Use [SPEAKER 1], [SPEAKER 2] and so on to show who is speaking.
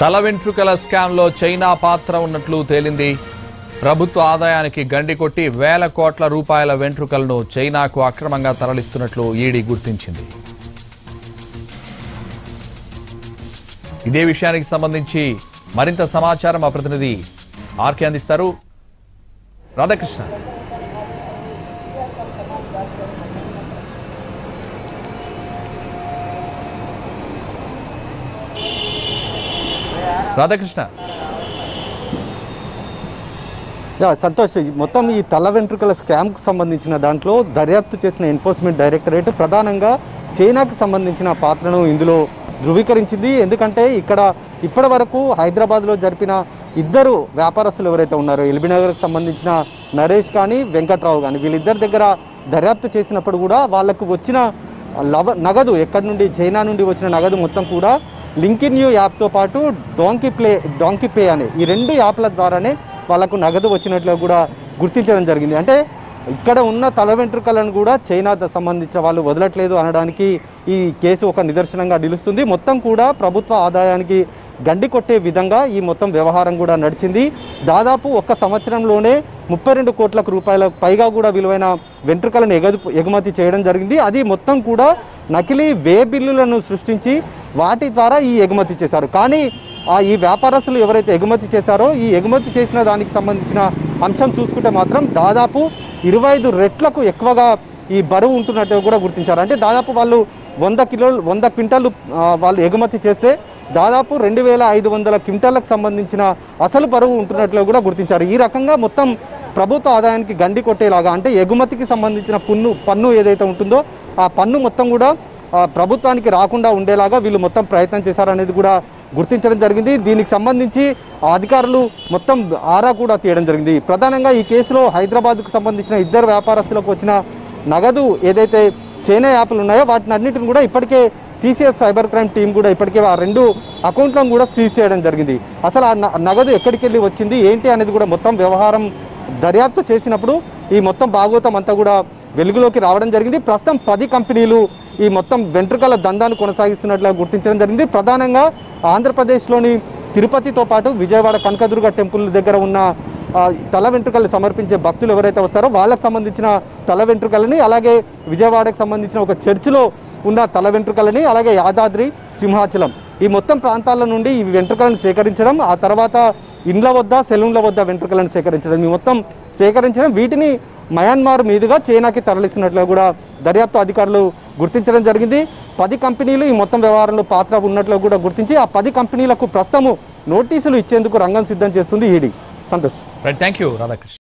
[SPEAKER 1] తల వెంట్రుకల స్కామ్లో చైనా పాత్ర ఉన్నట్లు తేలింది ప్రభుత్వ ఆదాయానికి గండి కొట్టి వేల కోట్ల రూపాయల వెంట్రుకలను చైనాకు అక్రమంగా తరలిస్తున్నట్లు ఈడీ గుర్తించింది ఇదే విషయానికి సంబంధించి మరింత సమాచారం మా ప్రతినిధి ఆర్కే అందిస్తారు రాధాకృష్ణ రాధాకృష్ణ
[SPEAKER 2] యా, సంతోష్ ఈ మొత్తం ఈ తల వెంట్రుకల స్కామ్కు సంబంధించిన దాంట్లో దర్యాప్తు చేసిన ఎన్ఫోర్స్మెంట్ డైరెక్టరేట్ ప్రధానంగా చైనాకు సంబంధించిన పాత్రను ఇందులో ధృవీకరించింది ఎందుకంటే ఇక్కడ ఇప్పటి వరకు హైదరాబాద్లో జరిపిన ఇద్దరు వ్యాపారస్తులు ఎవరైతే ఉన్నారో ఎల్బీనగర్కి సంబంధించిన నరేష్ కానీ వెంకట్రావు కానీ వీళ్ళిద్దరి దగ్గర దర్యాప్తు చేసినప్పుడు కూడా వాళ్ళకు వచ్చిన లవ నగదు ఎక్కడి నుండి చైనా నుండి వచ్చిన నగదు మొత్తం కూడా లింకిన్ యూ యాప్తో పాటు డోంకీ ప్లే డోంకీ పే అనే ఈ రెండు యాప్ల ద్వారానే వాళ్ళకు నగదు వచ్చినట్లు కూడా గుర్తించడం జరిగింది అంటే ఇక్కడ ఉన్న తల వెంట్రుకలను కూడా చైనా సంబంధించిన వాళ్ళు వదలట్లేదు అనడానికి ఈ కేసు ఒక నిదర్శనంగా నిలుస్తుంది మొత్తం కూడా ప్రభుత్వ ఆదాయానికి గండి కొట్టే విధంగా ఈ మొత్తం వ్యవహారం కూడా నడిచింది దాదాపు ఒక్క సంవత్సరంలోనే ముప్పై రెండు కోట్ల రూపాయల పైగా కూడా విలువైన వెంట్రుకలను ఎగదు ఎగుమతి చేయడం జరిగింది అది మొత్తం కూడా నకిలీ వే బిల్లులను సృష్టించి వాటి ద్వారా ఈ ఎగుమతి చేశారు కానీ ఆ ఈ వ్యాపారస్తులు ఎవరైతే ఎగుమతి చేశారో ఈ ఎగుమతి చేసిన దానికి సంబంధించిన అంశం చూసుకుంటే మాత్రం దాదాపు ఇరవై ఐదు రెట్లకు ఎక్కువగా ఈ బరువు ఉంటున్నట్టు కూడా గుర్తించారు అంటే దాదాపు వాళ్ళు వంద కిలోలు వంద క్వింటాలు ఆ, వాళ్ళు ఎగుమతి చేస్తే దాదాపు రెండు వేల ఐదు వందల క్వింటాలకు సంబంధించిన అసలు బరువు ఉంటున్నట్లు కూడా గుర్తించారు ఈ రకంగా మొత్తం ప్రభుత్వ ఆదాయానికి గండి కొట్టేలాగా అంటే ఎగుమతికి సంబంధించిన పన్ను పన్ను ఏదైతే ఉంటుందో ఆ పన్ను మొత్తం కూడా ఆ, ప్రభుత్వానికి రాకుండా ఉండేలాగా వీళ్ళు మొత్తం ప్రయత్నం చేశారనేది కూడా గుర్తించడం జరిగింది దీనికి సంబంధించి ఆ అధికారులు మొత్తం ఆరా కూడా తీయడం జరిగింది ప్రధానంగా ఈ కేసులో హైదరాబాద్కు సంబంధించిన ఇద్దరు వ్యాపారస్తులకు వచ్చిన నగదు ఏదైతే చైనా యాప్లు ఉన్నాయో వాటిని అన్నిటిని కూడా ఇప్పటికే సిసిఎస్ సైబర్ క్రైమ్ టీం కూడా ఇప్పటికే ఆ రెండు అకౌంట్లను కూడా సీజ్ చేయడం జరిగింది అసలు ఆ న- నగదు ఎక్కడికి వెళ్ళి వచ్చింది ఏంటి అనేది కూడా మొత్తం వ్యవహారం దర్యాప్తు చేసినప్పుడు ఈ మొత్తం భాగవతం అంతా కూడా వెలుగులోకి రావడం జరిగింది ప్రస్తుతం పది కంపెనీలు ఈ మొత్తం వెంట్రుకల దందాను కొనసాగిస్తున్నట్లుగా గుర్తించడం జరిగింది ప్రధానంగా ఆంధ్రప్రదేశ్లోని తిరుపతితో పాటు విజయవాడ కనకదుర్గ టెంపుల్ దగ్గర ఉన్న ఆ, తల వెంట్రుకలు సమర్పించే భక్తులు ఎవరైతే వస్తారో వాళ్ళకి సంబంధించిన తల వెంట్రుకలని అలాగే విజయవాడకు సంబంధించిన ఒక చర్చిలో ఉన్న తల వెంట్రుకలని అలాగే యాదాద్రి సింహాచలం ఈ మొత్తం ప్రాంతాల నుండి ఈ వెంట్రుకలను సేకరించడం ఆ తర్వాత ఇండ్ల వద్ద సెలూన్ల వద్ద వెంట్రుకలను సేకరించడం ఈ మొత్తం సేకరించడం వీటిని మయన్మార్ మీదుగా చైనాకి తరలిస్తున్నట్లు కూడా దర్యాప్తు అధికారులు గుర్తించడం జరిగింది పది కంపెనీలు ఈ మొత్తం వ్యవహారంలో పాత్ర ఉన్నట్లు కూడా గుర్తించి ఆ పది కంపెనీలకు ప్రస్తుతము నోటీసులు ఇచ్చేందుకు రంగం సిద్ధం చేస్తుంది ED Santosh
[SPEAKER 1] right thank you Radhakrishna